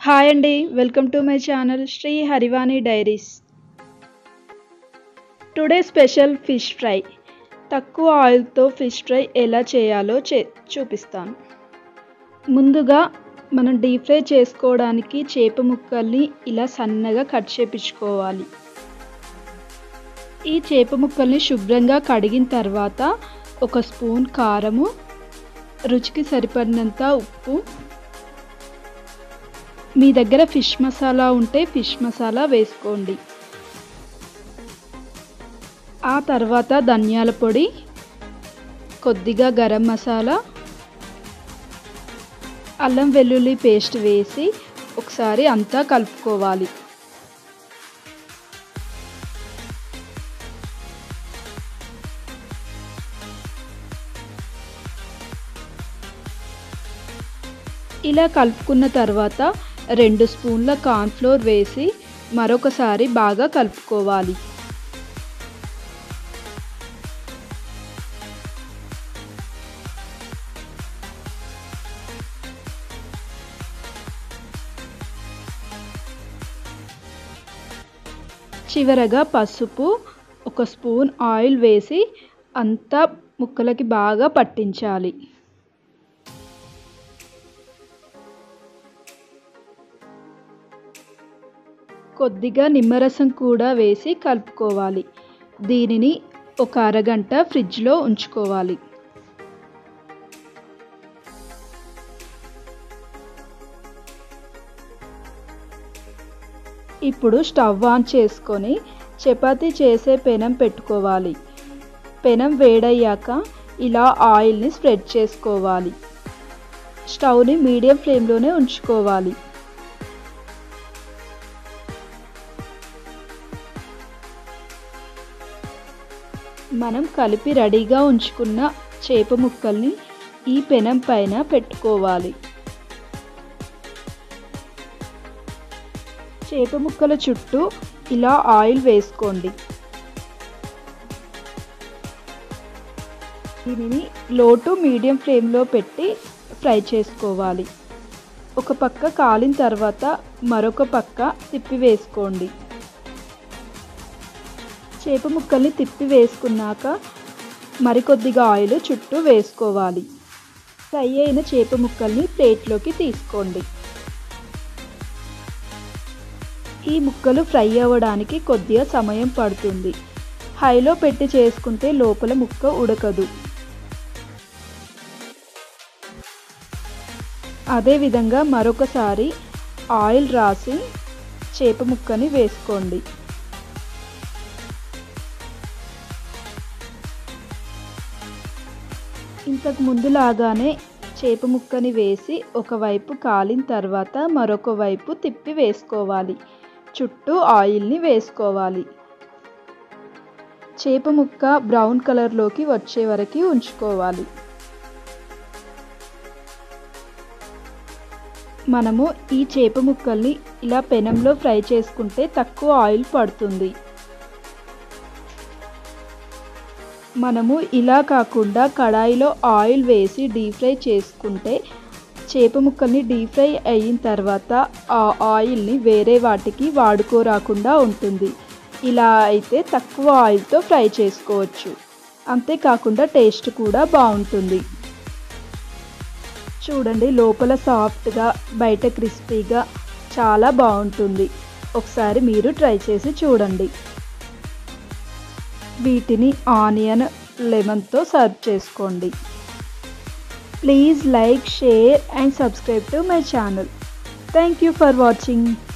hi అండి welcome to my channel Sri Harivani diaries today special fish fry తక్కువ ఆయిల్తో fish fry ఎలా చేయాలో చే చూపిస్తాను ముందుగా మనం డీప్ ఫ్రై చేసుకోవడానికి చేప ముక్కల్ని ఇలా సన్నగా కట్ చేపించుకోవాలి ఈ చేప ముక్కల్ని శుభ్రంగా కడిగిన తర్వాత ఒక స్పూన్ కారము రుచికి సరిపడినంత ఉప్పు మీ దగ్గర ఫిష్ మసాలా ఉంటే ఫిష్ మసాలా వేసుకోండి ఆ తర్వాత ధనియాల పొడి కొద్దిగా గరం మసాలా అల్లం వెల్లుల్లి పేస్ట్ వేసి ఒకసారి అంతా కలుపుకోవాలి ఇలా కలుపుకున్న తర్వాత రెండు స్పూన్ల కార్న్ఫ్లోర్ వేసి మరొకసారి బాగా కలుపుకోవాలి చివరగా పసుపు ఒక స్పూన్ ఆయిల్ వేసి అంతా ముక్కలకి బాగా పట్టించాలి కొద్దిగా నిమ్మరసం కూడా వేసి కలుపుకోవాలి దీనిని ఒక అరగంట ఫ్రిడ్జ్లో ఉంచుకోవాలి ఇప్పుడు స్టవ్ ఆన్ చేసుకొని చపాతీ చేసే పెనం పెట్టుకోవాలి పెనం వేడయ్యాక ఇలా ఆయిల్ని స్ప్రెడ్ చేసుకోవాలి స్టవ్ని మీడియం ఫ్లేమ్లోనే ఉంచుకోవాలి మనం కలిపి రెడీగా ఉంచుకున్న చేప ముక్కల్ని ఈ పెనం పైన పెట్టుకోవాలి చేప ముక్కల చుట్టూ ఇలా ఆయిల్ వేసుకోండి దీనిని లో టు మీడియం ఫ్లేమ్లో పెట్టి ఫ్రై చేసుకోవాలి ఒక పక్క కాలిన తర్వాత మరొక పక్క తిప్పి వేసుకోండి చేప ముక్కల్ని తిప్పి వేసుకున్నాక మరికొద్దిగా ఆయిల్ చుట్టూ వేసుకోవాలి ఫ్రై అయిన చేప ముక్కల్ని ప్లేట్లోకి తీసుకోండి ఈ ముక్కలు ఫ్రై అవ్వడానికి కొద్దిగా సమయం పడుతుంది హైలో పెట్టి చేసుకుంటే లోపల ముక్క ఉడకదు అదేవిధంగా మరొకసారి ఆయిల్ రాసి చేప ముక్కని వేసుకోండి ఇంతకు ముందులాగానే చేప ముక్కని వేసి ఒకవైపు కాలిన తర్వాత మరొక వైపు తిప్పి వేసుకోవాలి చుట్టూ ఆయిల్ని వేసుకోవాలి చేప ముక్క బ్రౌన్ కలర్లోకి వచ్చే వరకు ఉంచుకోవాలి మనము ఈ చేప ముక్కల్ని ఇలా పెనంలో ఫ్రై చేసుకుంటే తక్కువ ఆయిల్ పడుతుంది మనము ఇలా కాకుండా కడాయిలో ఆయిల్ వేసి డీప్ ఫ్రై చేసుకుంటే చేప ముక్కల్ని డీప్ ఫ్రై అయిన తర్వాత ఆ ఆయిల్ని వేరే వాటికి వాడుకోరాకుండా ఉంటుంది ఇలా అయితే తక్కువ ఆయిల్తో ఫ్రై చేసుకోవచ్చు అంతేకాకుండా టేస్ట్ కూడా బాగుంటుంది చూడండి లోపల సాఫ్ట్గా బయట క్రిస్పీగా చాలా బాగుంటుంది ఒకసారి మీరు ట్రై చేసి చూడండి వీటిని ఆనియన్ లెమన్తో సర్వ్ చేసుకోండి please like share and subscribe to my channel thank you for watching